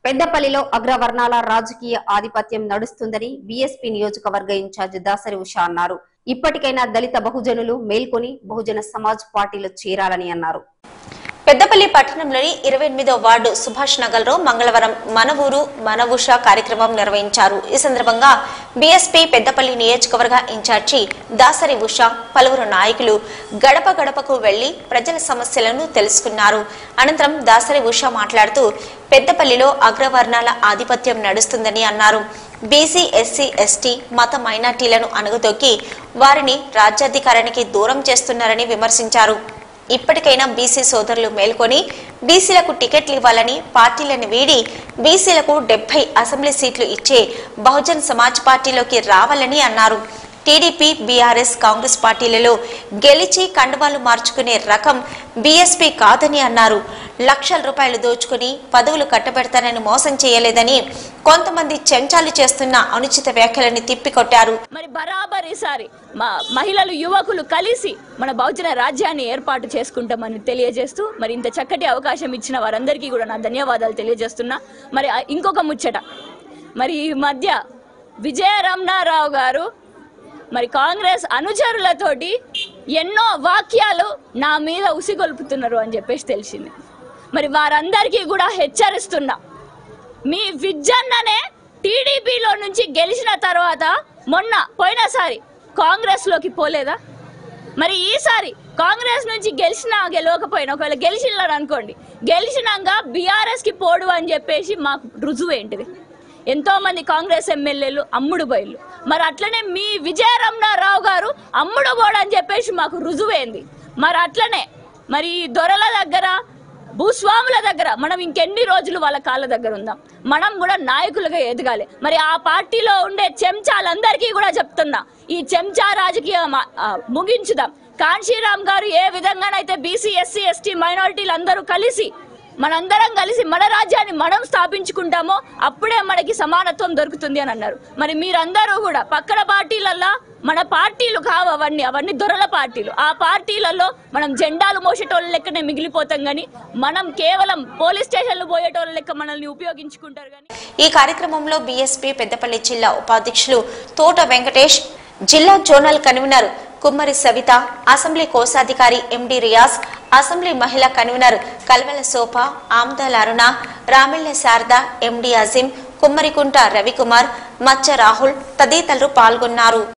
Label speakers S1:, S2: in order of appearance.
S1: పెద్దపల్లిలో అగ్రవర్ణాల రాజకీయ ఆధిపత్యం నడుస్తుందని బీఎస్పీ నియోజకవర్గ ఇన్ఛార్జ్ దాసరి ఉషా అన్నారు ఇప్పటికైనా దళిత బహుజనులు మేల్కొని బహుజన సమాజ్ పార్టీలో చేరాలని అన్నారు
S2: పెద్దపల్లి పట్టణంలోని ఇరవై ఎనిమిదో వార్డు సుభాష్ నగర్ లో మంగళవారం మన ఊరు మన ఉష కార్యక్రమం నిర్వహించారు ఈ సందర్భంగా బీఎస్పీ పెద్దపల్లి నియోజకవర్గ ఇన్ఛార్జి దాసరి ఉష పలువురు నాయకులు గడప గడపకు వెళ్లి ప్రజల సమస్యలను తెలుసుకున్నారు అనంతరం దాసరి ఉష మాట్లాడుతూ పెద్దపల్లిలో అగ్రవర్ణాల ఆధిపత్యం నడుస్తుందని అన్నారు బీసీ ఎస్సీ ఎస్టీ మత మైనార్టీలను అణగదొక్కి వారిని రాజ్యాధికారానికి దూరం చేస్తున్నారని విమర్శించారు ఇప్పటికైనా బీసీ సోదరులు మేల్కొని బీసీలకు టికెట్లు ఇవ్వాలని పార్టీలను వీడి బీసీలకు డెబ్బై అసెంబ్లీ సీట్లు ఇచ్చే బహుజన్ సమాజ్ పార్టీలోకి రావాలని అన్నారు టీడీపీ బీఆర్ఎస్ కాంగ్రెస్ పార్టీలలో గెలిచి కండువాలు మార్చుకునే రకం బీఎస్పీ కాదని అన్నారు లక్షల రూపాయలు దోచుకుని పదవులు కట్టబెడతానని మోసం చేయలేదని కొంతమంది చెంచాలు చేస్తున్న అనుచిత వ్యాఖ్యలను తిప్పికొట్టారు
S3: మరి బరాబర్ ఈసారి మా మహిళలు యువకులు కలిసి మన బహుజన రాజ్యాన్ని ఏర్పాటు చేసుకుంటామని తెలియజేస్తూ మరి ఇంత చక్కటి అవకాశం ఇచ్చిన వారందరికీ కూడా నా ధన్యవాదాలు తెలియజేస్తున్నా మరి ఆ ఇంకొక ముచ్చట మరి ఈ మధ్య విజయ రమణారావు గారు మరి కాంగ్రెస్ అనుచరులతోటి ఎన్నో వాక్యాలు నా మీద ఉసిగొల్పుతున్నారు అని చెప్పేసి తెలిసింది మరి వారందరికీ కూడా హెచ్చరిస్తున్నా మీ విజ్జన్ననే టీడీపీలో నుంచి గెలిచిన తర్వాత మొన్న పోయినసారి కాంగ్రెస్ లోకి పోలేదా మరి ఈసారి కాంగ్రెస్ నుంచి గెలిచినా గెలవకపోయినా ఒకవేళ గెలిచినారు అనుకోండి గెలిచినాక బీఆర్ఎస్ కి పోడు అని చెప్పేసి మాకు రుజువు ఏంటిది ఎంతో మంది కాంగ్రెస్ ఎమ్మెల్యేలు అమ్ముడు బయలు మరి అట్లనే మీ విజయ రమణారావు గారు అమ్ముడు పోడు అని చెప్పేసి మాకు రుజువైంది మరి అట్లనే మరి ఈ దొరల దగ్గర భూస్వాముల దగ్గర మనం ఇంకెన్ని రోజులు వాళ్ళ కాళ్ళ దగ్గర ఉందాం మనం కూడా నాయకులుగా ఎదగాలి మరి ఆ పార్టీలో ఉండే చెంచాలందరికీ కూడా చెప్తున్నా ఈ చెంచా రాజకీయం ఆ, ముగించుదాం కాంశీరామ్ గారు ఏ విధంగానైతే బీసీ ఎస్సీ ఎస్టీ మైనారిటీలు అందరూ కలిసి మనందరం కలిసి మన రాజ్యాన్ని మనం స్థాపించుకుంటామో అప్పుడే మనకి సమానత్వం దొరుకుతుంది అని అన్నారు మరి మీరందరూ కూడా పక్కన పార్టీలల్లో మన పార్టీలు కావు అవన్నీ అవన్నీ దొరల పార్టీలు ఆ పార్టీలలో మనం జెండాలు మోసేటోళ్ళ లెక్కనే మిగిలిపోతాం కానీ మనం కేవలం పోలీస్ స్టేషన్లు పోయేటోళ్ళ లెక్క మనల్ని ఉపయోగించుకుంటారు కానీ
S2: ఈ కార్యక్రమంలో బీఎస్పీ పెద్దపల్లి జిల్లా ఉపాధ్యక్షులు తోట వెంకటేష్ జిల్లా జోనల్ కన్వీనర్ కుమ్మరి సవిత అసెంబ్లీ కోశాధికారి ఎండి రియాజ్ అసెంబ్లీ మహిళా కన్వీనర్ కల్వెల సోఫ ఆమ్దాల అరుణ రామిళ్ల శారద ఎండి అజీం కుమ్మరికుంట రవికుమార్ మచ్చ రాహుల్ తదితరులు పాల్గొన్నారు